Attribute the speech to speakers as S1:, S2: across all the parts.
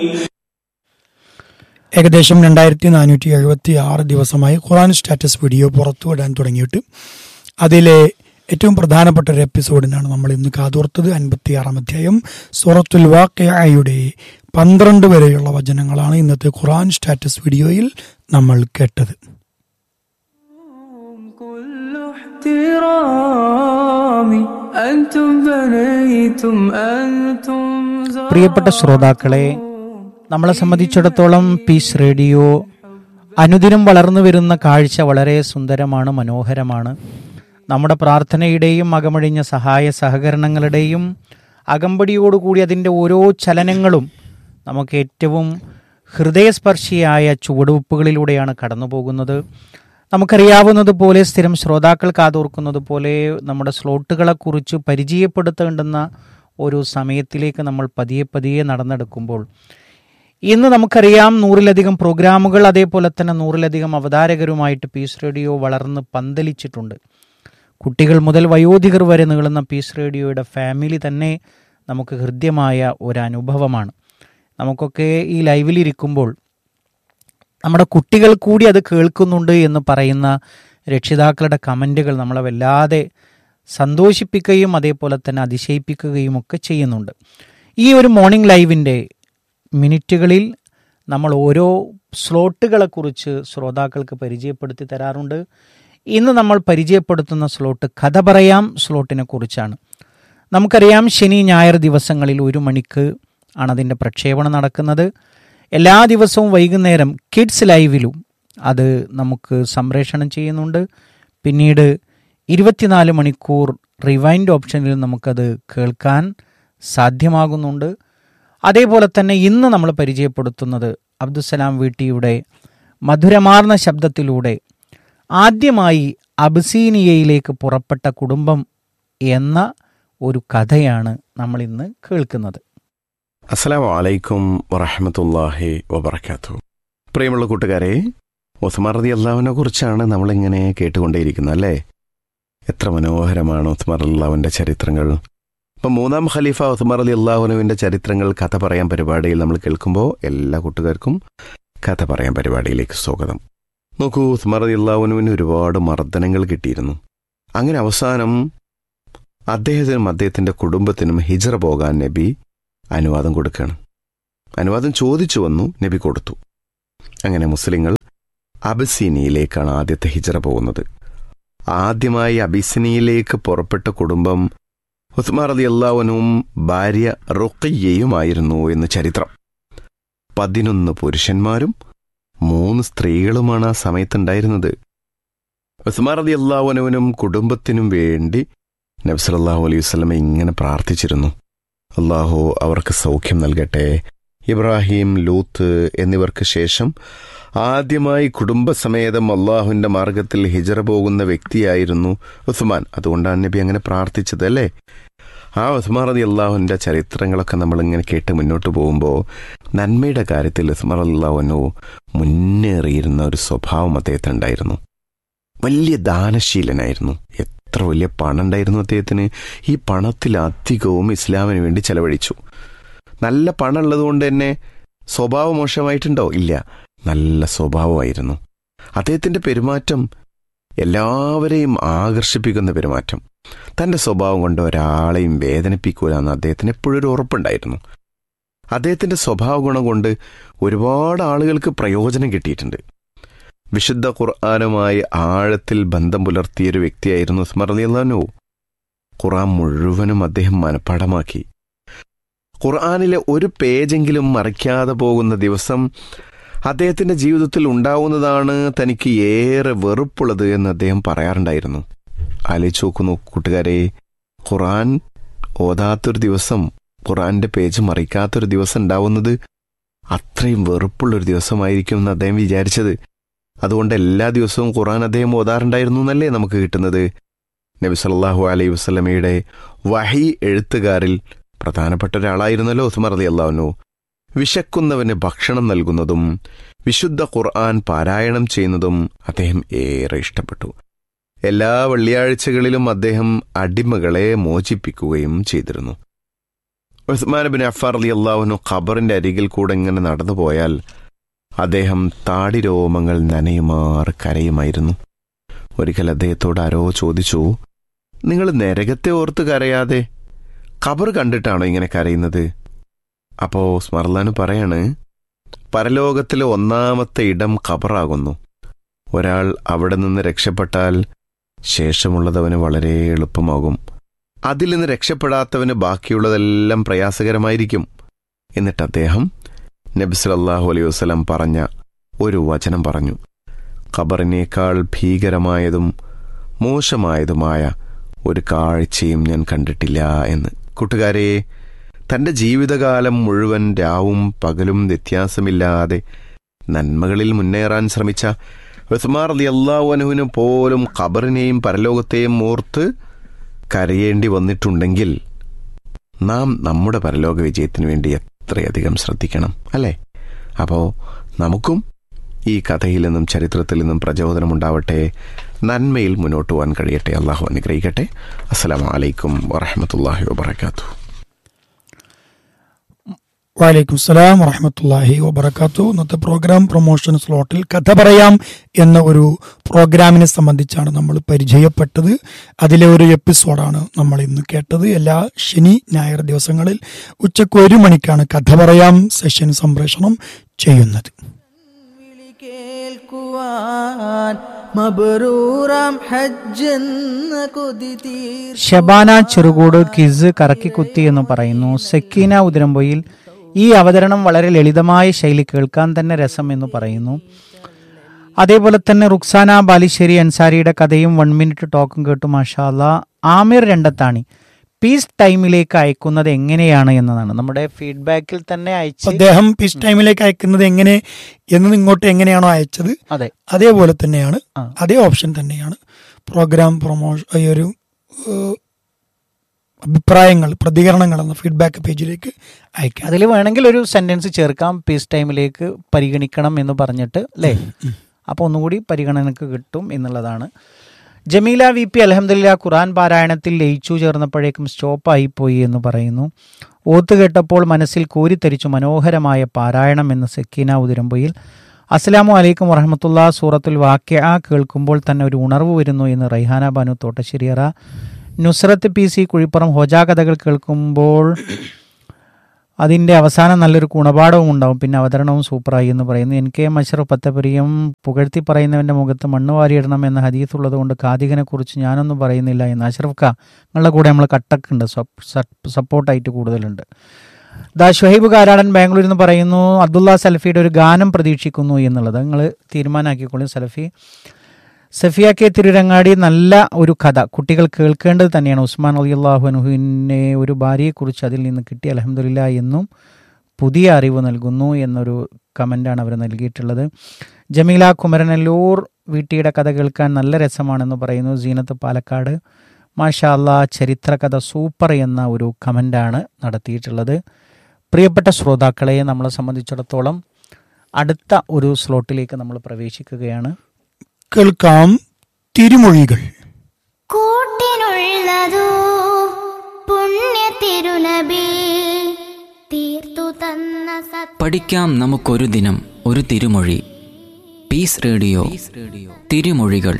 S1: ഏകദേശം രണ്ടായിരത്തി നാനൂറ്റി എഴുപത്തി ആറ് ദിവസമായി ഖുറാൻ സ്റ്റാറ്റസ് വീഡിയോ പുറത്തുവിടാൻ തുടങ്ങിയിട്ട് അതിലെ ഏറ്റവും പ്രധാനപ്പെട്ട ഒരു എപ്പിസോഡിനാണ് നമ്മൾ ഇന്ന് കാതോർത്തത് അൻപത്തിയാറാം അധ്യായം സൂറത്തുൽ വാക്കയുടെ പന്ത്രണ്ട് വരെയുള്ള വചനങ്ങളാണ് ഇന്നത്തെ ഖുറാൻ സ്റ്റാറ്റസ് വീഡിയോയിൽ നമ്മൾ കേട്ടത്
S2: كل احترامي أنتم بنيتم أنتم
S3: പ്രിയപ്പെട്ട ശ്രോതാക്കളെ നമ്മളെ സംബന്ധിച്ചിടത്തോളം പീസ് റേഡിയോ അനുദിനം വളർന്നു വരുന്ന കാഴ്ച വളരെ സുന്ദരമാണ് മനോഹരമാണ് നമ്മുടെ പ്രാർത്ഥനയുടെയും അകമഴിഞ്ഞ സഹായ സഹകരണങ്ങളുടെയും അകമ്പടിയോടുകൂടി അതിൻ്റെ ഓരോ ചലനങ്ങളും നമുക്ക് ഏറ്റവും ഹൃദയസ്പർശിയായ ചുവടുവെപ്പുകളിലൂടെയാണ് കടന്നു പോകുന്നത് നമുക്കറിയാവുന്നതുപോലെ സ്ഥിരം ശ്രോതാക്കൾ കാതോർക്കുന്നത് പോലെ നമ്മുടെ സ്ലോട്ടുകളെക്കുറിച്ച് പരിചയപ്പെടുത്തേണ്ടുന്ന ഒരു സമയത്തിലേക്ക് നമ്മൾ പതിയെ പതിയെ നടന്നെടുക്കുമ്പോൾ ഇന്ന് നമുക്കറിയാം നൂറിലധികം പ്രോഗ്രാമുകൾ അതേപോലെ തന്നെ നൂറിലധികം അവതാരകരുമായിട്ട് പീസ് റേഡിയോ വളർന്ന് പന്തലിച്ചിട്ടുണ്ട് കുട്ടികൾ മുതൽ വയോധികർ വരെ നീളുന്ന പീസ് റേഡിയോയുടെ ഫാമിലി തന്നെ നമുക്ക് ഹൃദ്യമായ ഒരു അനുഭവമാണ് നമുക്കൊക്കെ ഈ ലൈവിലിരിക്കുമ്പോൾ നമ്മുടെ കുട്ടികൾ കൂടി അത് കേൾക്കുന്നുണ്ട് എന്ന് പറയുന്ന രക്ഷിതാക്കളുടെ കമൻറ്റുകൾ നമ്മളെ വല്ലാതെ സന്തോഷിപ്പിക്കുകയും അതേപോലെ തന്നെ അതിശയിപ്പിക്കുകയും ഒക്കെ ചെയ്യുന്നുണ്ട് ഈ ഒരു മോർണിംഗ് ലൈവിൻ്റെ മിനിറ്റുകളിൽ നമ്മൾ ഓരോ സ്ലോട്ടുകളെക്കുറിച്ച് ശ്രോതാക്കൾക്ക് പരിചയപ്പെടുത്തി തരാറുണ്ട് ഇന്ന് നമ്മൾ പരിചയപ്പെടുത്തുന്ന സ്ലോട്ട് കഥ പറയാം സ്ലോട്ടിനെ കുറിച്ചാണ് നമുക്കറിയാം ശനി ഞായർ ദിവസങ്ങളിൽ ഒരു മണിക്ക് ആണ് അതിൻ്റെ പ്രക്ഷേപണം നടക്കുന്നത് എല്ലാ ദിവസവും വൈകുന്നേരം കിഡ്സ് ലൈവിലും അത് നമുക്ക് സംപ്രേഷണം ചെയ്യുന്നുണ്ട് പിന്നീട് ഇരുപത്തിനാല് മണിക്കൂർ റിവൈൻഡ് ഓപ്ഷനിൽ നമുക്കത് കേൾക്കാൻ സാധ്യമാകുന്നുണ്ട് അതേപോലെ തന്നെ ഇന്ന് നമ്മൾ പരിചയപ്പെടുത്തുന്നത് അബ്ദുസലാം വീട്ടിയുടെ മധുരമാർന്ന ശബ്ദത്തിലൂടെ ആദ്യമായി അബസീനിയയിലേക്ക് പുറപ്പെട്ട കുടുംബം എന്ന ഒരു കഥയാണ് നമ്മൾ ഇന്ന് കേൾക്കുന്നത്
S4: അസ്സലാമു അലൈക്കും വറഹമത്തല്ലാഹി വബർക്കാത്തു പ്രിയമുള്ള കൂട്ടുകാരെ ഉസ്മാൻ റതി അള്ളാഹുവിനെ കുറിച്ചാണ് നമ്മളിങ്ങനെ കേട്ടുകൊണ്ടേയിരിക്കുന്നത് അല്ലേ എത്ര മനോഹരമാണ് ഉസ്മാൻ അള്ളാഹുവിൻ്റെ ചരിത്രങ്ങൾ ഇപ്പം മൂന്നാം ഖലീഫ ഉസ്മാൻ അലി അള്ളാഹുനുവിൻ്റെ ചരിത്രങ്ങൾ കഥ പറയാൻ പരിപാടിയിൽ നമ്മൾ കേൾക്കുമ്പോൾ എല്ലാ കൂട്ടുകാർക്കും കഥ പറയാൻ പരിപാടിയിലേക്ക് സ്വാഗതം നോക്കൂ ഉസ്മാൻ അലി അള്ളാഹുനുവിന് ഒരുപാട് മർദ്ദനങ്ങൾ കിട്ടിയിരുന്നു അങ്ങനെ അവസാനം അദ്ദേഹത്തിനും അദ്ദേഹത്തിൻ്റെ കുടുംബത്തിനും ഹിജറ പോകാൻ നബി അനുവാദം കൊടുക്കുകയാണ് അനുവാദം ചോദിച്ചു വന്നു നബി കൊടുത്തു അങ്ങനെ മുസ്ലിങ്ങൾ അബസീനിയയിലേക്കാണ് ആദ്യത്തെ ഹിജറ പോകുന്നത് ആദ്യമായി അബിസിനിയിലേക്ക് പുറപ്പെട്ട കുടുംബം ഉസ്മാർ അലി അള്ളാവനും ഭാര്യ റുക്കയ്യയുമായിരുന്നു എന്ന് ചരിത്രം പതിനൊന്ന് പുരുഷന്മാരും മൂന്ന് സ്ത്രീകളുമാണ് ആ സമയത്തുണ്ടായിരുന്നത് ഉസ്മാർ അലി അള്ളാവനുവിനും കുടുംബത്തിനും വേണ്ടി നബ്സലല്ലാഹു അലൈഹി വസ്ലമ ഇങ്ങനെ പ്രാർത്ഥിച്ചിരുന്നു അള്ളാഹു അവർക്ക് സൗഖ്യം നൽകട്ടെ ഇബ്രാഹിം ലൂത്ത് എന്നിവർക്ക് ശേഷം ആദ്യമായി കുടുംബസമേതം അള്ളാഹുവിന്റെ മാർഗത്തിൽ ഹിജറ പോകുന്ന വ്യക്തിയായിരുന്നു ഉസ്മാൻ അതുകൊണ്ടാണ് നബി അങ്ങനെ പ്രാർത്ഥിച്ചത് അല്ലേ ആ ഉസ്മാൻ റതി അള്ളാഹുവിൻ്റെ ചരിത്രങ്ങളൊക്കെ നമ്മളിങ്ങനെ കേട്ട് മുന്നോട്ട് പോകുമ്പോൾ നന്മയുടെ കാര്യത്തിൽ ഉസ്മാൻ അള്ളാഹുനു മുന്നേറിയിരുന്ന ഒരു സ്വഭാവം അദ്ദേഹത്തിനുണ്ടായിരുന്നു വലിയ ദാനശീലനായിരുന്നു എത്ര വലിയ പണം ഉണ്ടായിരുന്നു അദ്ദേഹത്തിന് ഈ പണത്തിലധികവും ഇസ്ലാമിന് വേണ്ടി ചെലവഴിച്ചു നല്ല പണം ഉള്ളതുകൊണ്ട് തന്നെ സ്വഭാവം മോശമായിട്ടുണ്ടോ ഇല്ല നല്ല സ്വഭാവമായിരുന്നു അദ്ദേഹത്തിന്റെ പെരുമാറ്റം എല്ലാവരെയും ആകർഷിപ്പിക്കുന്ന പെരുമാറ്റം തന്റെ സ്വഭാവം കൊണ്ട് ഒരാളെയും വേദനിപ്പിക്കൂല എന്ന് അദ്ദേഹത്തിന് എപ്പോഴും ഒരു ഉറപ്പുണ്ടായിരുന്നു അദ്ദേഹത്തിന്റെ സ്വഭാവ ഗുണം കൊണ്ട് ഒരുപാട് ആളുകൾക്ക് പ്രയോജനം കിട്ടിയിട്ടുണ്ട് വിശുദ്ധ ഖുർആാനുമായി ആഴത്തിൽ ബന്ധം പുലർത്തിയ ഒരു വ്യക്തിയായിരുന്നു സ്മരണീയല്ലാനോ ഖുർആൻ മുഴുവനും അദ്ദേഹം മനഃപ്പാഠമാക്കി ഖുർആാനിലെ ഒരു പേജെങ്കിലും മറിക്കാതെ പോകുന്ന ദിവസം അദ്ദേഹത്തിന്റെ ജീവിതത്തിൽ ഉണ്ടാവുന്നതാണ് തനിക്ക് ഏറെ വെറുപ്പുള്ളത് എന്ന് അദ്ദേഹം പറയാറുണ്ടായിരുന്നു ആലോചിച്ച് നോക്കുന്നു കൂട്ടുകാരെ ഖുർആൻ ഓതാത്തൊരു ദിവസം ഖുർആന്റെ പേജ് മറിക്കാത്തൊരു ദിവസം ഉണ്ടാവുന്നത് അത്രയും വെറുപ്പുള്ളൊരു ദിവസമായിരിക്കും എന്ന് അദ്ദേഹം വിചാരിച്ചത് അതുകൊണ്ട് എല്ലാ ദിവസവും ഖുർആൻ അദ്ദേഹം ഓതാറുണ്ടായിരുന്നു എന്നല്ലേ നമുക്ക് കിട്ടുന്നത് നബി സല്ലാഹു അലൈഹി വസ്ലമയുടെ വഹി എഴുത്തുകാരിൽ പ്രധാനപ്പെട്ട ഒരാളായിരുന്നല്ലോ ഉസ്മാർ അലി അള്ളാഹുനു വിശക്കുന്നവന് ഭക്ഷണം നൽകുന്നതും വിശുദ്ധ ഖുർആൻ പാരായണം ചെയ്യുന്നതും അദ്ദേഹം ഏറെ ഇഷ്ടപ്പെട്ടു എല്ലാ വെള്ളിയാഴ്ചകളിലും അദ്ദേഹം അടിമകളെ മോചിപ്പിക്കുകയും ചെയ്തിരുന്നു ഉസ്മാൻ ബിൻ അഫാർ അലി അള്ളാഹുനു ഖബറിന്റെ അരികിൽ കൂടെ ഇങ്ങനെ നടന്നു പോയാൽ അദ്ദേഹം താടി രോമങ്ങൾ നനയുമാർ കരയുമായിരുന്നു ഒരിക്കൽ അദ്ദേഹത്തോട് ആരോ ചോദിച്ചു നിങ്ങൾ നരകത്തെ ഓർത്ത് കരയാതെ ഖബർ കണ്ടിട്ടാണോ ഇങ്ങനെ കരയുന്നത് അപ്പോ സ്മർലാന് പറയാണ് പരലോകത്തിലെ ഒന്നാമത്തെ ഇടം ഖബറാകുന്നു ഒരാൾ അവിടെ നിന്ന് രക്ഷപ്പെട്ടാൽ ശേഷമുള്ളതവന് വളരെ എളുപ്പമാകും അതിൽ നിന്ന് രക്ഷപ്പെടാത്തവന് ബാക്കിയുള്ളതെല്ലാം പ്രയാസകരമായിരിക്കും എന്നിട്ട് അദ്ദേഹം നബി സല്ലല്ലാഹു അലൈഹി വസല്ലം പറഞ്ഞ ഒരു വചനം പറഞ്ഞു ഖബറിനേക്കാൾ ഭീകരമായതും മോശമായതുമായ ഒരു കാഴ്ചയും ഞാൻ കണ്ടിട്ടില്ല എന്ന് കൂട്ടുകാരെ തന്റെ ജീവിതകാലം മുഴുവൻ രാവും പകലും വ്യത്യാസമില്ലാതെ നന്മകളിൽ മുന്നേറാൻ ശ്രമിച്ച ഉസ്മാർ അലി അള്ളാഹുനുവിന് പോലും ഖബറിനെയും പരലോകത്തെയും ഓർത്ത് കരയേണ്ടി വന്നിട്ടുണ്ടെങ്കിൽ നാം നമ്മുടെ പരലോക വിജയത്തിന് വേണ്ടി എത്രയധികം ശ്രദ്ധിക്കണം അല്ലേ അപ്പോൾ നമുക്കും ഈ കഥയിൽ നിന്നും ചരിത്രത്തിൽ നിന്നും പ്രചോദനമുണ്ടാവട്ടെ നന്മയിൽ മുന്നോട്ട് പോകാൻ കഴിയട്ടെ അള്ളാഹു അനുഗ്രഹിക്കട്ടെ അസ്സലാമു അലൈക്കും വറഹമത്തല്ലാഹി വബർക്കാത്തു
S1: വാലൈക്കും സ്സലാം വറഹമത്തല്ലാഹി വബർക്കാത്തു ഇന്നത്തെ പ്രോഗ്രാം പ്രൊമോഷൻ സ്ലോട്ടിൽ കഥ പറയാം എന്ന ഒരു പ്രോഗ്രാമിനെ സംബന്ധിച്ചാണ് നമ്മൾ പരിചയപ്പെട്ടത് അതിലെ ഒരു എപ്പിസോഡാണ് നമ്മൾ ഇന്ന് കേട്ടത് എല്ലാ ശനി ഞായർ ദിവസങ്ങളിൽ ഉച്ചയ്ക്ക് ഒരു മണിക്കാണ് കഥ പറയാം സെഷൻ സംപ്രേഷണം ചെയ്യുന്നത്
S5: വിളി കേൾക്കുവാൻ മബറൂറാം ഹജ്ജെന്ന കൊതി തീർ
S3: ഷബാന ചെറുകൂട് കിസ് കറക്കിക്കുത്തി എന്ന് പറയുന്നു സെക്കീന ഉതിരമ്പൊയിൽ ഈ അവതരണം വളരെ ലളിതമായ ശൈലി കേൾക്കാൻ തന്നെ രസം എന്ന് പറയുന്നു അതേപോലെ തന്നെ റുക്സാന ബാലിശ്ശേരി അൻസാരിയുടെ കഥയും വൺ മിനിറ്റ് ടോക്കും കേട്ടു മാഷാല്ല ആമിർ രണ്ടത്താണി പീസ് ടൈമിലേക്ക് അയക്കുന്നത് എങ്ങനെയാണ് എന്നതാണ് നമ്മുടെ ഫീഡ്ബാക്കിൽ തന്നെ അയച്ച്
S1: അദ്ദേഹം പീസ് ടൈമിലേക്ക് അയക്കുന്നത് എങ്ങനെ എന്ന് ഇങ്ങോട്ട് എങ്ങനെയാണോ അയച്ചത്
S3: അതെ
S1: അതേപോലെ തന്നെയാണ്
S3: ആ.
S1: അതേ ഓപ്ഷൻ തന്നെയാണ് പ്രോഗ്രാം പ്രൊമോഷൻ ഈ ഒരു ഏഹ്, അഭിപ്രായങ്ങൾ പ്രതികരണങ്ങൾ എന്ന ഫീഡ്ബാക്ക് പേജിലേക്ക് അയക്കാം
S3: അതിൽ വേണമെങ്കിൽ ഒരു സെന്റൻസ് ചേർക്കാം പീസ് ടൈമിലേക്ക് പരിഗണിക്കണം എന്ന് പറഞ്ഞിട്ട് അല്ലേ അപ്പോൾ ഒന്നുകൂടി പരിഗണനക്ക് കിട്ടും എന്നുള്ളതാണ് ജമീല വി പി അലഹമില്ല ഖുറാൻ പാരായണത്തിൽ ലയിച്ചു ചേർന്നപ്പോഴേക്കും സ്റ്റോപ്പായി പോയി എന്ന് പറയുന്നു ഓത്ത് കേട്ടപ്പോൾ മനസ്സിൽ കോരിത്തരിച്ചു മനോഹരമായ പാരായണം എന്ന സെക്കീന ഉതിരമ്പൊയിൽ അസ്സലാമു അലൈക്കും വറഹമത്തുള്ള സൂറത്തുൽ വാക്യ കേൾക്കുമ്പോൾ തന്നെ ഒരു ഉണർവ് വരുന്നു എന്ന് Raihana Banu Thottasseriyara Nusrath P C Kuzhippuram Hodja കഥകൾ കേൾക്കുമ്പോൾ അതിൻ്റെ അവസാനം നല്ലൊരു ഗുണപാഠവും ഉണ്ടാവും പിന്നെ അവതരണവും സൂപ്പറായി എന്ന് പറയുന്നു എൻ കെ മഷറഫ് പത്തപരിയും പുകഴ്ത്തി പറയുന്നവൻ്റെ മുഖത്ത് മണ്ണ് വാരിയിടണം എന്ന ഹദീസ് ഉള്ളതുകൊണ്ട് കാതികനെ കുറിച്ച് ഞാനൊന്നും പറയുന്നില്ല എന്ന് അഷറഫ് ഖാ നിങ്ങളുടെ കൂടെ നമ്മൾ കട്ടക്കുണ്ട് സപ്പോർട്ടായിട്ട് കൂടുതലുണ്ട് ദാ ഷുഹൈബ് കാരാടൻ ബാംഗ്ലൂരിൽ നിന്ന് പറയുന്നു അബ്ദുള്ള സലഫിയുടെ ഒരു ഗാനം പ്രതീക്ഷിക്കുന്നു എന്നുള്ളത് നിങ്ങൾ തീരുമാനമാക്കിക്കോളും സലഫി സഫിയ കെ തിരുരങ്ങാടി നല്ല ഒരു കഥ കുട്ടികൾ കേൾക്കേണ്ടത് തന്നെയാണ് ഉസ്മാൻ അലി അള്ളാഹുനുഹിനെ ഒരു ഭാര്യയെക്കുറിച്ച് അതിൽ നിന്ന് കിട്ടി അലഹമില്ല എന്നും പുതിയ അറിവ് നൽകുന്നു എന്നൊരു കമൻ്റാണ് അവർ നൽകിയിട്ടുള്ളത് ജമീല കുമരനല്ലൂർ വീട്ടിയുടെ കഥ കേൾക്കാൻ നല്ല രസമാണെന്ന് പറയുന്നു സീനത്ത് പാലക്കാട് മാഷാ അല്ലാ ചരിത്രകഥ സൂപ്പർ എന്ന ഒരു കമൻ്റാണ് നടത്തിയിട്ടുള്ളത് പ്രിയപ്പെട്ട ശ്രോതാക്കളെ നമ്മളെ സംബന്ധിച്ചിടത്തോളം അടുത്ത ഒരു സ്ലോട്ടിലേക്ക് നമ്മൾ പ്രവേശിക്കുകയാണ്
S1: കേൾക്കാം തിരുമൊഴികൾ
S6: കൂട്ടിനുള്ളതോ പുണ്യ തിരുനബി തീർത്തു തന്ന സത്യ
S7: പഠിക്കാം നമുക്കൊരു ദിനം ഒരു തിരുമൊഴി പീസ് റേഡിയോ തിരുമൊഴികൾ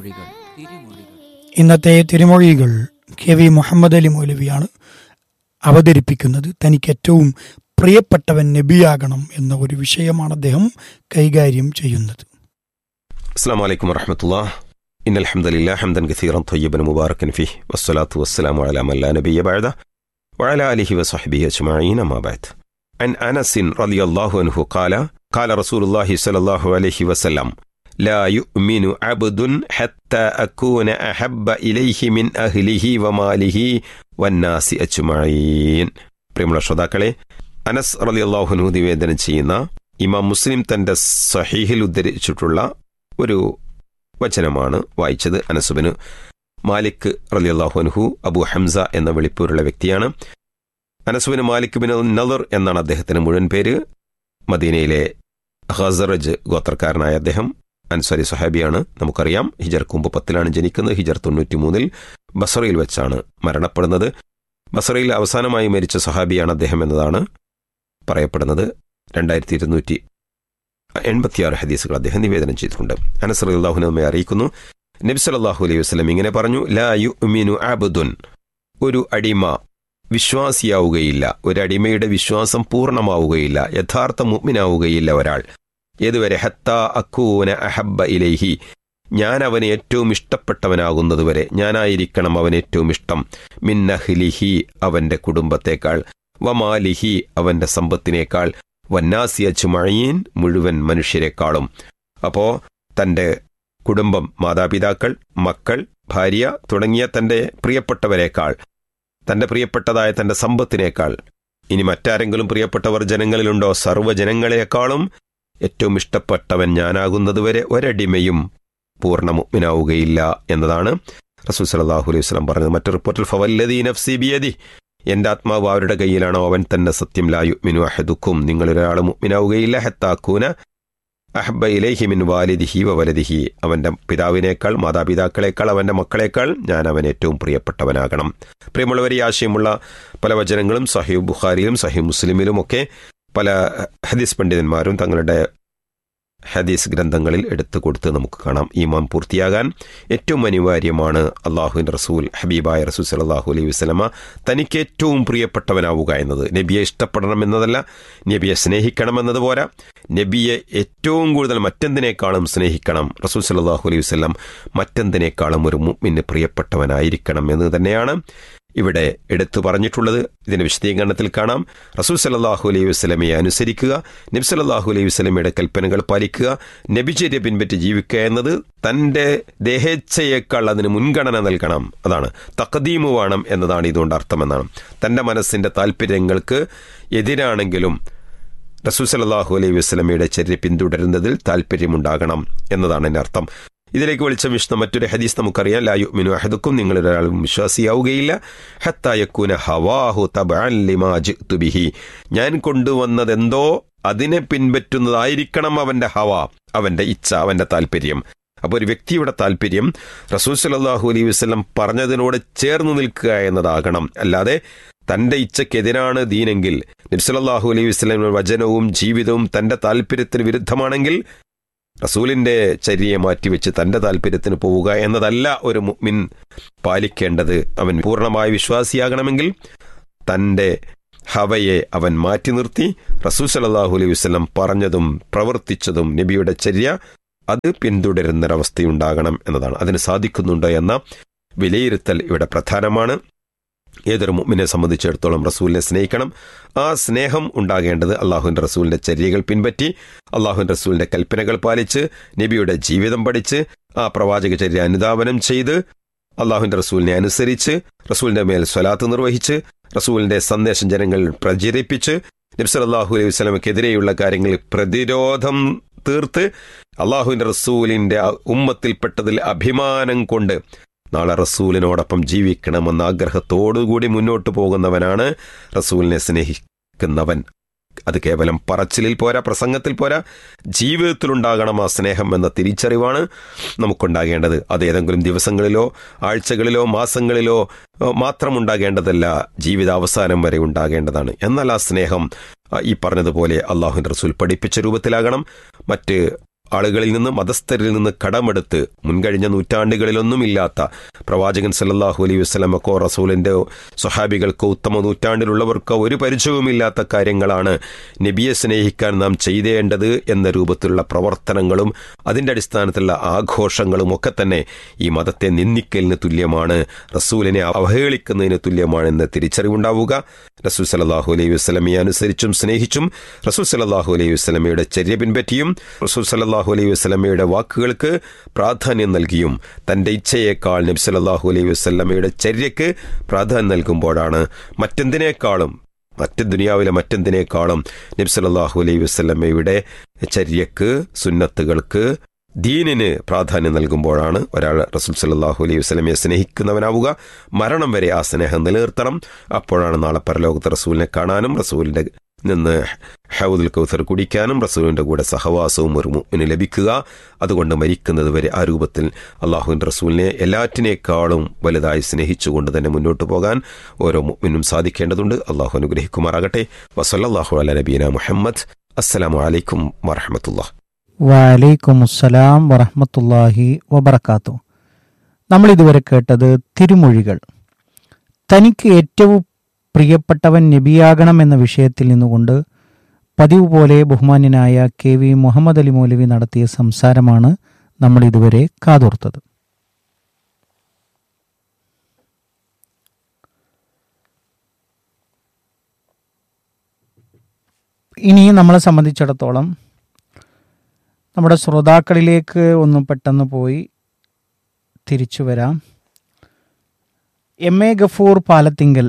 S1: ഇന്നത്തെ തിരുമൊഴികൾ കെ വി മുഹമ്മദ് അലി മൗലവിയാണ് അവതരിപ്പിക്കുന്നത് തനിക്ക് ഏറ്റവും പ്രിയപ്പെട്ടവൻ നബിയാകണം എന്ന ഒരു വിഷയമാണ് അദ്ദേഹം കൈകാര്യം ചെയ്യുന്നത്
S4: السلام عليكم ورحمة الله إن الحمد لله حمدا كثيرا طيبا مباركا فيه والصلاة والسلام على من لا نبي بعده وعلى آله وصحبه أجمعين ما بعد عن أنس رضي الله عنه قال قال رسول الله صلى الله عليه وسلم لا يؤمن عبد حتى أكون أحب إليه من أهله وماله والناس أجمعين പ്രിയമുള്ള ശ്രോതാക്കളെ അനസ് റലി അള്ളാഹുനു നിവേദനം ചെയ്യുന്ന ഇമാം മുസ്ലിം തന്റെ സഹീഹിൽ ഉദ്ധരിച്ചിട്ടുള്ള ഒരു വചനമാണ് വായിച്ചത് അനസുബിന് മാലിക് റലി അള്ളാഹുൻഹു അബു ഹംസ എന്ന വെളിപ്പൂരുള്ള വ്യക്തിയാണ് അനസുബിന് മാലിക് ബിൻ നദർ എന്നാണ് അദ്ദേഹത്തിന് മുഴുവൻ പേര് മദീനയിലെ ഹസറജ് ഗോത്രക്കാരനായ അദ്ദേഹം അൻസാരി സഹാബിയാണ് നമുക്കറിയാം ഹിജർ കുമ്പ് പത്തിലാണ് ജനിക്കുന്നത് ഹിജർ തൊണ്ണൂറ്റി മൂന്നിൽ ബസറയിൽ വെച്ചാണ് മരണപ്പെടുന്നത്
S8: ബസറയിൽ അവസാനമായി മരിച്ച സഹാബിയാണ് അദ്ദേഹം എന്നതാണ് പറയപ്പെടുന്നത് രണ്ടായിരത്തി ഇരുന്നൂറ്റി എൺപത്തിയാറ് ഹദീസുകൾ അദ്ദേഹം നിവേദനം ചെയ്തിട്ടുണ്ട് അനസർ അള്ളാഹു നമ്മെ അറിയിക്കുന്നു നബി സല്ലല്ലാഹു അലൈഹി വസല്ലം ഇങ്ങനെ പറഞ്ഞു ലാ യുഅ്മിനു അബ്ദുൻ ഒരു അടിമ വിശ്വാസിയാവുകയില്ല ഒരു അടിമയുടെ വിശ്വാസം പൂർണ്ണമാവുകയില്ല യഥാർത്ഥ മുഅ്മിനാവുകയില്ല ഒരാൾ ഏതുവരെ ഹത്ത അക്കൂന അഹബ്ബ ഇലൈഹി ഞാൻ അവന് ഏറ്റവും ഇഷ്ടപ്പെട്ടവനാകുന്നതുവരെ ഞാനായിരിക്കണം അവൻ ഏറ്റവും ഇഷ്ടം മിന്നഹ്ലിഹി അവന്റെ കുടുംബത്തേക്കാൾ വമാലിഹി അവന്റെ സമ്പത്തിനേക്കാൾ വന്നാസി അച്ചുമഴീൻ മുഴുവൻ മനുഷ്യരെക്കാളും അപ്പോ തന്റെ കുടുംബം മാതാപിതാക്കൾ മക്കൾ ഭാര്യ തുടങ്ങിയ തന്റെ പ്രിയപ്പെട്ടവരെക്കാൾ തന്റെ പ്രിയപ്പെട്ടതായ തന്റെ സമ്പത്തിനേക്കാൾ ഇനി മറ്റാരെങ്കിലും പ്രിയപ്പെട്ടവർ ജനങ്ങളിലുണ്ടോ സർവ്വജനങ്ങളെക്കാളും ഏറ്റവും ഇഷ്ടപ്പെട്ടവൻ ഞാനാകുന്നതുവരെ ഒരടിമയും പൂർണ്ണ മുഗ്മിനാവുകയില്ല എന്നതാണ് റസൂൽ സലാഹു അലൈഹി വസ്ലം പറഞ്ഞത് മറ്റു റിപ്പോർട്ടിൽ ഫവല്ലദീ നഫ്സി ബിയദി എന്റെ ആത്മാവ് അവരുടെ കയ്യിലാണോ അവൻ തന്നെ സത്യം ലായു മിനു അഹദുക്കും നിങ്ങളൊരാൾ മുഗ്മിനാവുകയില്ല ഹെത്താക്കൂന അഹബ ഇലേഹി മിൻ വാലിദിഹി വ വലദിഹി അവന്റെ പിതാവിനേക്കാൾ മാതാപിതാക്കളെക്കാൾ അവന്റെ മക്കളെക്കാൾ ഞാൻ അവൻ ഏറ്റവും പ്രിയപ്പെട്ടവനാകണം പ്രിയമുള്ളവർ ഈ ആശയമുള്ള പല വചനങ്ങളും സഹീബ് ബുഖാരിയിലും സഹീബ് മുസ്ലിമിലും ഒക്കെ പല ഹദീസ് പണ്ഡിതന്മാരും തങ്ങളുടെ ഹദീസ് ഗ്രന്ഥങ്ങളിൽ എടുത്തു കൊടുത്ത് നമുക്ക് കാണാം ഈമാൻ പൂർത്തിയാകാൻ ഏറ്റവും അനിവാര്യമാണ് അള്ളാഹുവിൻ്റെ റസൂൽ ഹബീബായ റസൂൽ സലാഹു അലൈഹി വസ്ലമ തനിക്ക് ഏറ്റവും പ്രിയപ്പെട്ടവനാവുക എന്നത് നബിയെ ഇഷ്ടപ്പെടണം എന്നതല്ല നബിയെ സ്നേഹിക്കണമെന്നത് പോരാ നബിയെ ഏറ്റവും കൂടുതൽ മറ്റെന്തിനേക്കാളും സ്നേഹിക്കണം റസൂൽ സലാഹു അലൈഹി വസ്ലം മറ്റെന്തിനേക്കാളും ഒരു മുമ്മിന് പ്രിയപ്പെട്ടവനായിരിക്കണം എന്ന് തന്നെയാണ് ഇവിടെ എടുത്തു പറഞ്ഞിട്ടുള്ളത് ഇതിന്റെ വിശദീകരണത്തിൽ കാണാം റസൂൽ സല്ലാഹു അലൈഹി വസ്ലമയെ അനുസരിക്കുക നബി സല്ലാഹു അലൈഹി വസ്ലമയുടെ കൽപ്പനകൾ പാലിക്കുക നബിചര്യ പിൻപറ്റി ജീവിക്കുക എന്നത് തന്റെ ദേഹേച്ഛയേക്കാൾ അതിന് മുൻഗണന നൽകണം അതാണ് തക്കദീമു വേണം എന്നതാണ് ഇതുകൊണ്ട് അർത്ഥമെന്നാണ് തന്റെ മനസ്സിന്റെ താല്പര്യങ്ങൾക്ക് എതിരാണെങ്കിലും റസൂൽ സല്ലാഹു അലൈഹി വസ്ലമയുടെ ചര്യ പിന്തുടരുന്നതിൽ താല്പര്യമുണ്ടാകണം എന്നതാണ് എൻ്റെ അർത്ഥം ഇതിലേക്ക് വിളിച്ച വിഷ്ണു മറ്റൊരു ഹദീസ് നമുക്കറിയാം ലായു മിനു അഹദുക്കും നിങ്ങളൊരാളും വിശ്വാസിയാവുകയില്ല ഹത്തായക്കൂന ഹവാഹു തബിഹി ഞാൻ കൊണ്ടുവന്നതെന്തോ അതിനെ പിൻപറ്റുന്നതായിരിക്കണം അവന്റെ ഹവ അവന്റെ ഇച്ഛ അവന്റെ താല്പര്യം അപ്പോൾ ഒരു വ്യക്തിയുടെ താല്പര്യം റസൂൽ സലാഹു അലൈഹി വസ്ലം പറഞ്ഞതിനോട് ചേർന്ന് നിൽക്കുക എന്നതാകണം അല്ലാതെ തന്റെ ഇച്ഛക്കെതിരാണ് ദീനെങ്കിൽ നബ്സലാഹു അലൈഹി വസ്ലം വചനവും ജീവിതവും തന്റെ താല്പര്യത്തിന് വിരുദ്ധമാണെങ്കിൽ റസൂലിന്റെ ചര്യയെ മാറ്റിവെച്ച് തന്റെ താല്പര്യത്തിന് പോവുക എന്നതല്ല ഒരു മുഅ്മിൻ പാലിക്കേണ്ടത് അവൻ പൂർണ്ണമായ വിശ്വാസിയാകണമെങ്കിൽ തന്റെ ഹവയെ അവൻ മാറ്റി നിർത്തി റസൂൽ സലാഹു അലൈഹി വസ്ലം പറഞ്ഞതും പ്രവർത്തിച്ചതും നബിയുടെ ചര്യ അത് പിന്തുടരുന്നൊരവസ്ഥയുണ്ടാകണം എന്നതാണ് അതിന് സാധിക്കുന്നുണ്ടോ എന്ന വിലയിരുത്തൽ ഇവിടെ പ്രധാനമാണ് ഏതൊരു മുമ്മിനെ സംബന്ധിച്ചിടത്തോളം റസൂലിനെ സ്നേഹിക്കണം ആ സ്നേഹം ഉണ്ടാകേണ്ടത് അള്ളാഹുവിൻ്റെ റസൂലിൻ്റെ ചര്യകൾ പിൻപറ്റി അള്ളാഹുവിൻ്റെ റസൂലിൻ്റെ കൽപ്പനകൾ പാലിച്ച് നബിയുടെ ജീവിതം പഠിച്ച് ആ പ്രവാചക ചര്യ അനുധാവനം ചെയ്ത് അള്ളാഹുവിൻ്റെ റസൂലിനെ അനുസരിച്ച് റസൂലിൻ്റെ മേൽ സ്വലാത്ത് നിർവഹിച്ച് റസൂലിൻ്റെ സന്ദേശം ജനങ്ങളിൽ പ്രചരിപ്പിച്ച് നബ്സൽ അള്ളാഹു അലൈഹി വസ്ലമക്കെതിരെയുള്ള കാര്യങ്ങളിൽ പ്രതിരോധം തീർത്ത് അള്ളാഹുവിൻ്റെ റസൂലിൻ്റെ ഉമ്മത്തിൽപ്പെട്ടതിൽ അഭിമാനം കൊണ്ട് നാളെ റസൂലിനോടൊപ്പം ജീവിക്കണമെന്ന ആഗ്രഹത്തോടുകൂടി മുന്നോട്ട് പോകുന്നവനാണ് റസൂലിനെ സ്നേഹിക്കുന്നവൻ അത് കേവലം പറച്ചിലിൽ പോരാ പ്രസംഗത്തിൽ പോരാ ജീവിതത്തിലുണ്ടാകണം ആ സ്നേഹം എന്ന തിരിച്ചറിവാണ് നമുക്കുണ്ടാകേണ്ടത് അത് ഏതെങ്കിലും ദിവസങ്ങളിലോ ആഴ്ചകളിലോ മാസങ്ങളിലോ മാത്രം ഉണ്ടാകേണ്ടതല്ല ജീവിതാവസാനം വരെ ഉണ്ടാകേണ്ടതാണ് എന്നാൽ ആ സ്നേഹം ഈ പറഞ്ഞതുപോലെ അള്ളാഹുൻ റസൂൽ പഠിപ്പിച്ച രൂപത്തിലാകണം മറ്റ് ആളുകളിൽ നിന്ന് മതസ്ഥരിൽ നിന്ന് കടമെടുത്ത് മുൻകഴിഞ്ഞ നൂറ്റാണ്ടുകളിലൊന്നുമില്ലാത്ത പ്രവാചകൻ സല്ലാഹു അലൈഹി വസ്ലമക്കോ റസൂലിൻ്റെ സ്വഹാബികൾക്കോ ഉത്തമ നൂറ്റാണ്ടിലുള്ളവർക്കോ ഒരു പരിചയവുമില്ലാത്ത കാര്യങ്ങളാണ് നബിയെ സ്നേഹിക്കാൻ നാം ചെയ്തേണ്ടത് എന്ന രൂപത്തിലുള്ള പ്രവർത്തനങ്ങളും അതിൻ്റെ അടിസ്ഥാനത്തിലുള്ള ആഘോഷങ്ങളും ഒക്കെ തന്നെ ഈ മതത്തെ നിന്ദിക്കലിന് തുല്യമാണ് റസൂലിനെ അവഹേളിക്കുന്നതിന് തുല്യമാണെന്ന് തിരിച്ചറിവുണ്ടാവുക റസൂൽ സലാഹു അലൈഹി വസ്ലമയെ അനുസരിച്ചും സ്നേഹിച്ചും റസൂൽ സലാഹു അലൈഹി വസ്ലമയുടെ ചര്യ പിൻപറ്റിയും റസൂൽ സല്ലാഹു അലൈഹി വസ്ലമയുടെ വാക്കുകൾക്ക് പ്രാധാന്യം നൽകിയും തന്റെ ഇച്ഛയേക്കാൾ നബി സല്ലാഹു അലൈഹി വസ്ലമയുടെ ചര്യക്ക് പ്രാധാന്യം നൽകുമ്പോഴാണ് മറ്റെന്തിനേക്കാളും മറ്റ് ദുനിയാവിലെ മറ്റെന്തിനേക്കാളും നബി സല്ലാഹു അലൈഹി വസ്ലമയുടെ ചര്യക്ക് സുന്നത്തുകൾക്ക് ദീനിന് പ്രാധാന്യം നൽകുമ്പോഴാണ് ഒരാൾ റസൂൽ സല്ലാഹു അലൈഹി വസ്ലമയെ സ്നേഹിക്കുന്നവനാവുക മരണം വരെ ആ സ്നേഹം നിലനിർത്തണം അപ്പോഴാണ് നാളെ പരലോകത്ത് റസൂലിനെ കാണാനും റസൂലിന്റെ നിന്ന് ഹൗദുൽ കൗസർ കുടിക്കാനും റസൂലിൻ്റെ കൂടെ സഹവാസവും ഒരു മുഅ്മിന് ലഭിക്കുക അതുകൊണ്ട് മരിക്കുന്നത് വരെ ആ രൂപത്തിൽ അള്ളാഹുവിൻ്റെ റസൂലിനെ എല്ലാറ്റിനേക്കാളും വലുതായി സ്നേഹിച്ചുകൊണ്ട് തന്നെ മുന്നോട്ട് പോകാൻ ഓരോ മുഅ്മിനും സാധിക്കേണ്ടതുണ്ട് അള്ളാഹു അനുഗ്രഹിക്കുമാറാകട്ടെ വസല്ലാഹു അല നബീന മുഹമ്മദ് അസ്സലാമു അലൈക്കും വറഹമത്തുള്ള
S3: വലൈക്കും അസ്സലാം വറഹമത്തല്ലാഹി വബർക്കാത്തു നമ്മൾ ഇതുവരെ കേട്ടത് തിരുമൊഴികൾ തനിക്ക് ഏറ്റവും പ്രിയപ്പെട്ടവൻ നബിയാകണം എന്ന വിഷയത്തിൽ നിന്നുകൊണ്ട് പതിവ് പോലെ ബഹുമാന്യനായ കെ വി മുഹമ്മദ് അലി മൗലവി നടത്തിയ സംസാരമാണ് നമ്മൾ ഇതുവരെ കാതോർത്തത് ഇനി നമ്മളെ സംബന്ധിച്ചിടത്തോളം നമ്മുടെ ശ്രോതാക്കളിലേക്ക് ഒന്ന് പെട്ടെന്ന് പോയി തിരിച്ചു വരാം എം എ ഗഫൂർ പാലത്തിങ്കൽ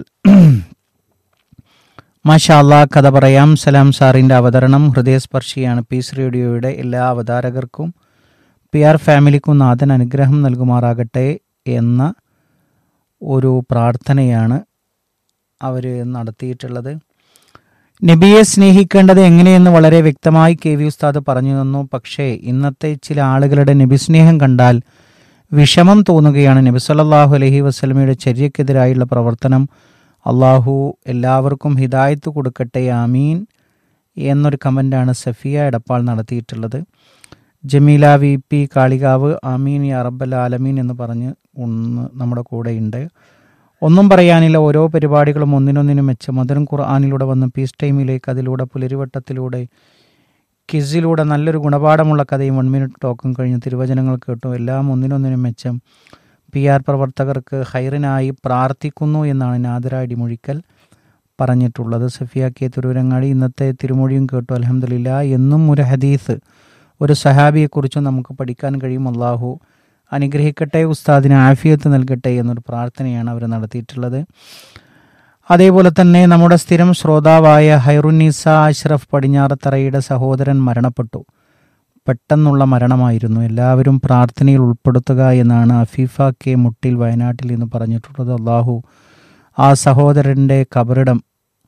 S3: മാഷാല്ലാ കഥ പറയാം സലാം സാറിൻ്റെ അവതരണം ഹൃദയസ്പർശിയാണ് പീസ് റേഡിയോയുടെ എല്ലാ അവതാരകർക്കും പി ആർ ഫാമിലിക്കും നാഥൻ അനുഗ്രഹം നൽകുമാറാകട്ടെ എന്ന ഒരു പ്രാർത്ഥനയാണ് അവർ നടത്തിയിട്ടുള്ളത് നബിയെ സ്നേഹിക്കേണ്ടത് എങ്ങനെയെന്ന് വളരെ വ്യക്തമായി കെ വി ഉസ്താദ് പറഞ്ഞു തന്നു പക്ഷേ ഇന്നത്തെ ചില ആളുകളുടെ നബി സ്നേഹം കണ്ടാൽ വിഷമം തോന്നുകയാണ് നബി സല്ലല്ലാഹു അലൈഹി വസല്ലമയുടെ ചര്യക്കെതിരായുള്ള പ്രവർത്തനം അള്ളാഹു എല്ലാവർക്കും ഹിദായത്ത് കൊടുക്കട്ടെ ആമീൻ എന്നൊരു കമൻ്റാണ് സഫിയ എടപ്പാൾ നടത്തിയിട്ടുള്ളത് ജമീല വി പി കാളികാവ് ആമീൻ യാ റബ്ബൽ ആലമീൻ എന്ന് പറഞ്ഞ് ഒന്ന് നമ്മുടെ കൂടെയുണ്ട് ഒന്നും പറയാനില്ല ഓരോ പരിപാടികളും ഒന്നിനൊന്നിനും മെച്ചം മധുരം ഖുർആാനിലൂടെ വന്ന് പീസ് ടൈമിലേക്ക് അതിലൂടെ പുലരിവട്ടത്തിലൂടെ കിസിലൂടെ നല്ലൊരു ഗുണപാഠമുള്ള കഥയും വൺ മിനിറ്റ് ടോക്കും കഴിഞ്ഞ് തിരുവചനങ്ങൾ കേട്ടും എല്ലാം ഒന്നിനൊന്നിനും മെച്ചം പി ആർ പ്രവർത്തകർക്ക് ഹൈറിനായി പ്രാർത്ഥിക്കുന്നു എന്നാണ് നാദര അടിമൊഴിക്കൽ പറഞ്ഞിട്ടുള്ളത് സഫിയ കെ തിരുവരങ്ങാടി ഇന്നത്തെ തിരുമൊഴിയും കേട്ടു അലഹമില്ല എന്നും ഒരു ഹദീസ് ഒരു സഹാബിയെക്കുറിച്ചും നമുക്ക് പഠിക്കാൻ കഴിയും അള്ളാഹു അനുഗ്രഹിക്കട്ടെ ഉസ്താദിന് ആഫിയത്ത് നൽകട്ടെ എന്നൊരു പ്രാർത്ഥനയാണ് അവർ നടത്തിയിട്ടുള്ളത് അതേപോലെ തന്നെ നമ്മുടെ സ്ഥിരം ശ്രോതാവായ ഹൈറുന്നീസ അഷ്റഫ് പടിഞ്ഞാറത്തറയുടെ സഹോദരൻ മരണപ്പെട്ടു പെട്ടെന്നുള്ള മരണമായിരുന്നു എല്ലാവരും പ്രാർത്ഥനയിൽ ഉൾപ്പെടുത്തുക എന്നാണ് അഫീഫ കെ മുട്ടിൽ വയനാട്ടിൽ നിന്ന് പറഞ്ഞിട്ടുള്ളത് അള്ളാഹു ആ സഹോദരൻ്റെ കബറിടം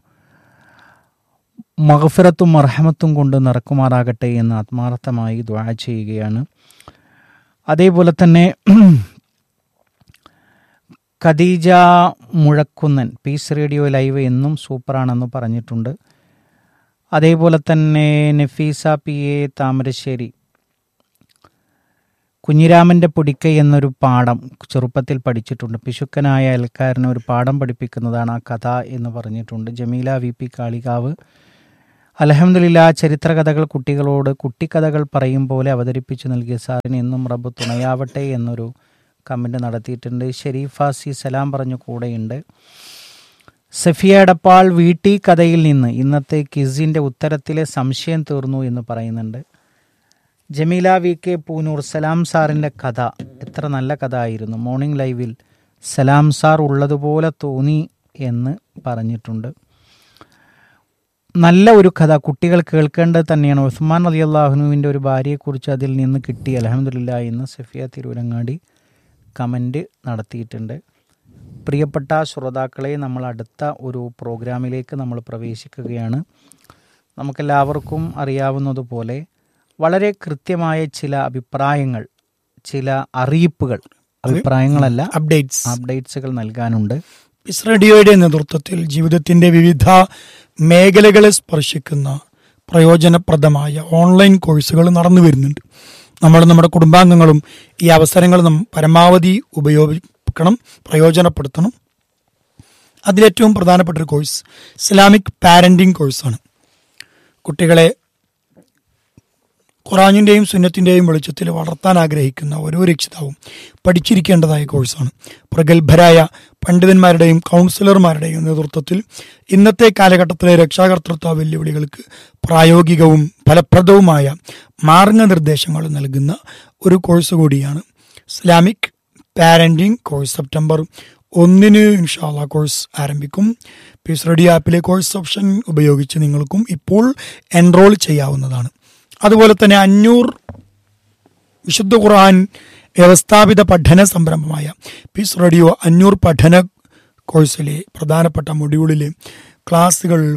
S3: മഹഫിറത്തും മർഹമത്തും കൊണ്ട് നിറക്കുമാറാകട്ടെ എന്ന് ആത്മാർത്ഥമായി ദ്വാ ചെയ്യുകയാണ് അതേപോലെ തന്നെ Khadeeja Muzhakkunnan peace radio live എന്നും സൂപ്പറാണെന്ന് പറഞ്ഞിട്ടുണ്ട് അതേപോലെ തന്നെ നഫീസ പി എ താമരശ്ശേരി കുഞ്ഞിരാമൻ്റെ പൊടിക്കൈ എന്നൊരു പാഠം ചെറുപ്പത്തിൽ പഠിച്ചിട്ടുണ്ട് പിശുക്കനായ അയൽക്കാരനെ ഒരു പാഠം പഠിപ്പിക്കുന്നതാണ് ആ കഥ എന്ന് പറഞ്ഞിട്ടുണ്ട് ജമീല വി പി കാളികാവ് അലഹമില്ല ചരിത്രകഥകൾ കുട്ടികളോട് കുട്ടിക്കഥകൾ പറയും പോലെ അവതരിപ്പിച്ചു നൽകിയ സാറിന് എന്നും റബ്ബ് തുണയാവട്ടെ എന്നൊരു കമൻറ്റ് നടത്തിയിട്ടുണ്ട് ഷെരീഫ സി സലാം പറഞ്ഞു കൂടെയുണ്ട് സഫിയ എടപ്പാൾ വീട്ടി കഥയിൽ നിന്ന് ഇന്നത്തെ കിസിൻ്റെ ഉത്തരത്തിലെ സംശയം തീർന്നു എന്ന് പറയുന്നുണ്ട് ജമീല വി കെ പൂനൂർ സലാം സാറിൻ്റെ കഥ എത്ര നല്ല കഥ ആയിരുന്നു മോർണിംഗ് ലൈവിൽ സലാം സാർ ഉള്ളതുപോലെ തോന്നി എന്ന് പറഞ്ഞിട്ടുണ്ട് നല്ല ഒരു കഥ കുട്ടികൾ കേൾക്കേണ്ടത് തന്നെയാണ് ഉസ്മാൻ അലി അള്ളാഹുനുവിൻ്റെ ഒരു ഭാര്യയെക്കുറിച്ച് അതിൽ നിന്ന് കിട്ടി അലഹമില്ല എന്ന് സഫിയ തിരൂരങ്ങാടി കമൻറ്റ് നടത്തിയിട്ടുണ്ട് പ്രിയപ്പെട്ട ശ്രോതാക്കളെ നമ്മൾ അടുത്ത ഒരു പ്രോഗ്രാമിലേക്ക് നമ്മൾ പ്രവേശിക്കുകയാണ് നമുക്കെല്ലാവർക്കും അറിയാവുന്നതുപോലെ വളരെ കൃത്യമായ ചില അഭിപ്രായങ്ങൾ ചില അറിയിപ്പുകൾ അഭിപ്രായങ്ങളല്ല
S1: അപ്ഡേറ്റ്സ്
S3: അപ്ഡേറ്റ്സുകൾ നൽകാനുണ്ട്
S1: പിസ് റേഡിയോയുടെ നേതൃത്വത്തിൽ ജീവിതത്തിന്റെ വിവിധ മേഖലകളെ സ്പർശിക്കുന്ന പ്രയോജനപ്രദമായ ഓൺലൈൻ കോഴ്സുകൾ നടന്നു വരുന്നുണ്ട് നമ്മൾ നമ്മുടെ കുടുംബാംഗങ്ങളും ഈ അവസരങ്ങൾ നാം പരമാവധി ഉപയോഗിക്കണം പ്രയോജനപ്പെടുത്തണം അതിലേറ്റവും പ്രധാനപ്പെട്ട ഒരു കോഴ്സ് ഇസ്ലാമിക് പാരന്റിംഗ് കോഴ്സാണ് കുട്ടികളെ ഖുറാനിൻ്റെയും സുന്നത്തിൻ്റെയും വെളിച്ചത്തിൽ വളർത്താൻ ആഗ്രഹിക്കുന്ന ഓരോ രക്ഷിതാവും പഠിച്ചിരിക്കേണ്ടതായ കോഴ്സാണ് പ്രഗത്ഭരായ പണ്ഡിതന്മാരുടെയും കൗൺസിലർമാരുടെയും നേതൃത്വത്തിൽ ഇന്നത്തെ കാലഘട്ടത്തിലെ രക്ഷാകർത്തൃത്വ വെല്ലുവിളികൾക്ക് പ്രായോഗികവും ഫലപ്രദവുമായ മാർഗനിർദ്ദേശങ്ങൾ നൽകുന്ന ഒരു കോഴ്സ് കൂടിയാണ് ഇസ്ലാമിക് പാരന്റിംഗ് കോഴ്സ് സെപ്റ്റംബർ ഒന്നിന് ഇൻഷാല്ല കോഴ്സ് ആരംഭിക്കും പീസ് റെഡി ആപ്പിലെ കോഴ്സ് ഓപ്ഷൻ ഉപയോഗിച്ച് നിങ്ങൾക്കും ഇപ്പോൾ എൻറോൾ ചെയ്യാവുന്നതാണ് അതുപോലെ തന്നെ അഞ്ഞൂറ് വിശുദ്ധ ഖുർആൻ വ്യവസ്ഥാപിത പഠന സംരംഭമായ പീസ് റേഡിയോ അഞ്ഞൂർ പഠന കോഴ്സിലെ പ്രധാനപ്പെട്ട മൊഡ്യൂളിലെ ക്ലാസ്സുകൾ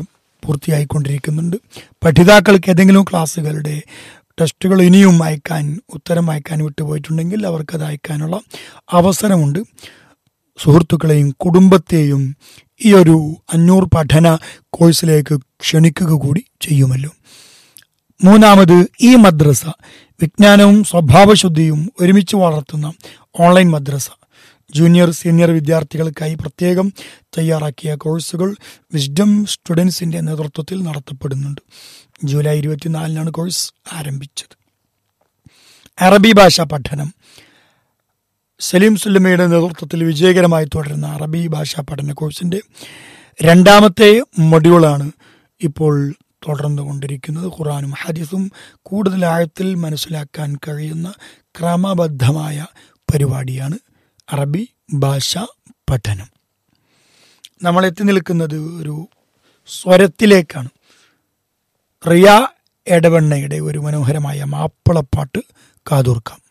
S1: പൂർത്തിയായിക്കൊണ്ടിരിക്കുന്നുണ്ട് പഠിതാക്കൾക്ക് ഏതെങ്കിലും ക്ലാസ്സുകളുടെ ടെസ്റ്റുകൾ ഇനിയും അയക്കാൻ ഉത്തരം അയക്കാൻ വിട്ടുപോയിട്ടുണ്ടെങ്കിൽ അവർക്കത് അയക്കാനുള്ള അവസരമുണ്ട് സുഹൃത്തുക്കളെയും കുടുംബത്തെയും ഈ ഒരു അഞ്ഞൂറ് പഠന കോഴ്സിലേക്ക് ക്ഷണിക്കുക കൂടി ചെയ്യുമല്ലോ മൂന്നാമത് ഈ മദ്രസ വിജ്ഞാനവും സ്വഭാവശുദ്ധിയും ഒരുമിച്ച് വളർത്തുന്ന ഓൺലൈൻ മദ്രസ ജൂനിയർ സീനിയർ വിദ്യാർത്ഥികൾക്കായി പ്രത്യേകം തയ്യാറാക്കിയ കോഴ്സുകൾ വിസ്ഡം സ്റ്റുഡൻസിന്റെ നേതൃത്വത്തിൽ നടത്തപ്പെടുന്നുണ്ട് ജൂലൈ ഇരുപത്തിനാലിനാണ് കോഴ്സ് ആരംഭിച്ചത് അറബി ഭാഷ പഠനം സലീം സുല്ലമയുടെ നേതൃത്വത്തിൽ വിജയകരമായി തുടരുന്ന അറബി ഭാഷാ പഠന കോഴ്സിന്റെ രണ്ടാമത്തെ മൊഡ്യൂളാണ് ഇപ്പോൾ തുടർന്നുകൊണ്ടിരിക്കുന്നത് ഖുറാനും ഹദീസും കൂടുതൽ ആഴത്തിൽ മനസ്സിലാക്കാൻ കഴിയുന്ന ക്രമബദ്ധമായ പരിപാടിയാണ് അറബി ഭാഷ പഠനം നമ്മൾ എത്തി നിൽക്കുന്നത് ഒരു സ്വരത്തിലേക്കാണ് റിയ എടവണ്ണയുടെ ഒരു മനോഹരമായ മാപ്പിളപ്പാട്ട് കാതോർക്കാം